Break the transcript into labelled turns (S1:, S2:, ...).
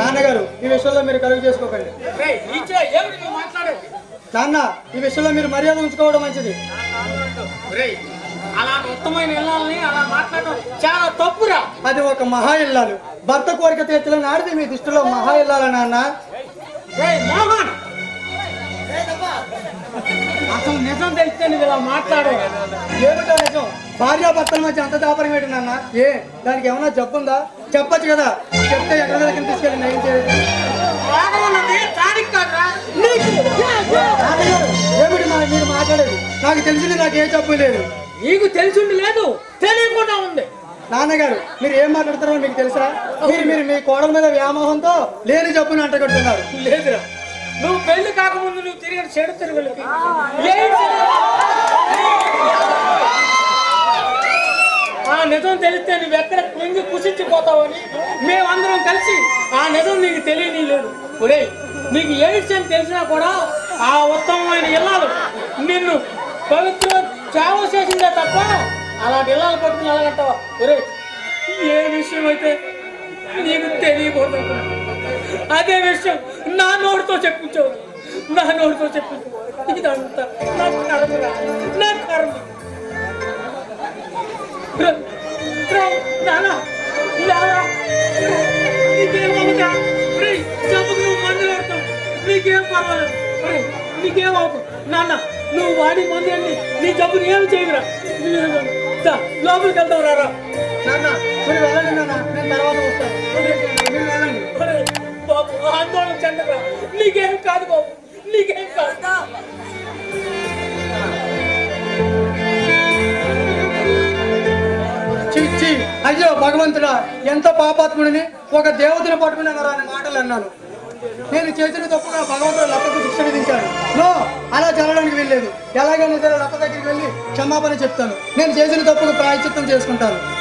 S1: నాన్నగారు ఈ విషయంలో మీరు కలుగు చేసుకోకండి
S2: రేయ్, నీచే, ఏమిటి నువ్వు మాట్లాడేది
S1: నాన్న ఈ విషయంలో మీరు మర్యాద ఉంచుకోవడం మంచిది
S2: రేయ్, అలాంటి ఉత్తమైన ఇళ్ళని అలా మాట్లాడడం చాలా తప్పురా
S1: అది ఒక మహా ఇల్లాలు భర్త కోరిక తీర్చలేని ఆడిది మీ దృష్టిలో మహా ఇల్లాల నాన్న
S2: రేయ్, మోహన్ అసలు నిజం తెలిస్తే నువ్వు ఇలా మాట్లాడు
S1: ఏమిటో నిజం భార్యాభర్తల మధ్య అంత దాపరం ఏంటి నాన్న ఏ దానికి ఏమైనా జబ్బుందా చెప్పొచ్చు కదా చెప్తే ఎక్కడ దగ్గర తీసుకెళ్ళి నయం చేయదు
S2: రోగం ఉన్నది తాడికి కాదురా నీకు
S1: నాన్నగారు ఏమిటి మా మీరు మాట్లాడేది నాకు తెలిసింది నాకు ఏ జబ్బు లేదు
S2: నీకు తెలిసింది లేదు తెలియకుండా ఉంది
S1: నాన్నగారు మీరు ఏం మాట్లాడతారో మీకు తెలుసా మీరు మీరు మీ కోడల మీద వ్యామోహంతో లేని జబ్బుని అంటగడుతున్నారు
S2: లేదురా నువ్వు పెళ్లి కాకముందు నువ్వు తిరిగిన చెడు తిరుగులకి ఆ నిజం తెలిస్తే నువ్వు ఎక్కడ కుంగి కుసించిపోతావని మేమందరం కలిసి ఆ నిజం నీకు తెలియనీయలేదు ఒరే నీకు ఏ విషయం తెలిసినా కూడా ఆ ఉత్తమమైన ఇల్లాలు నిన్ను పవిత్ర చావ చేసిందే తప్ప అలాంటి ఇల్లాలు పట్టుకుని అలాగంటావా ఒరే ఏ విషయం అయితే నీకు తెలియకూడదు అదే విషయం నా నోటితో చెప్పించావు నా నోటితో చెప్పించు ఇదంతా నా కర్మరా నా కర్మ ర- ర- నాన్న, లేవరా. నీకేం అవ్వదురా. రేయ్, జబ్బుకు నువ్వు మందు కొడతావు. నీకేం పర్వాలేదు రేయ్, నీకేం అవ్వదు నాన్న నువ్వు వాడి మందు అండి నీ జబ్బుని ఏమి చేయదురా దా, లోపలికి వెళ్తావు రారా
S1: నాన్న మీరు వెళ్ళండి నాన్న నేను తర్వాత వస్తాను మీరు వెళ్ళండి
S2: ఒరేయ్, బాబు ఆందోళన చెందరా నీకేం కాదు బాబు నీకేం కాదు
S1: చిచ్చి అయ్యో భగవంతుడా ఎంత పాపాత్ముడిని ఒక దేవతను పట్టుకున్నాను అనే మాటలు అన్నాను నేను చేసిన తప్పుగా భగవంతుడు లతకు శిక్ష విధించాడు నో అలా జరగడానికి వెళ్ళలేదు ఎలాగైనా సరే లత దగ్గరికి వెళ్ళి క్షమాపణ చెప్తాను నేను చేసిన తప్పుకు ప్రాయశ్చిత్తం చేసుకుంటాను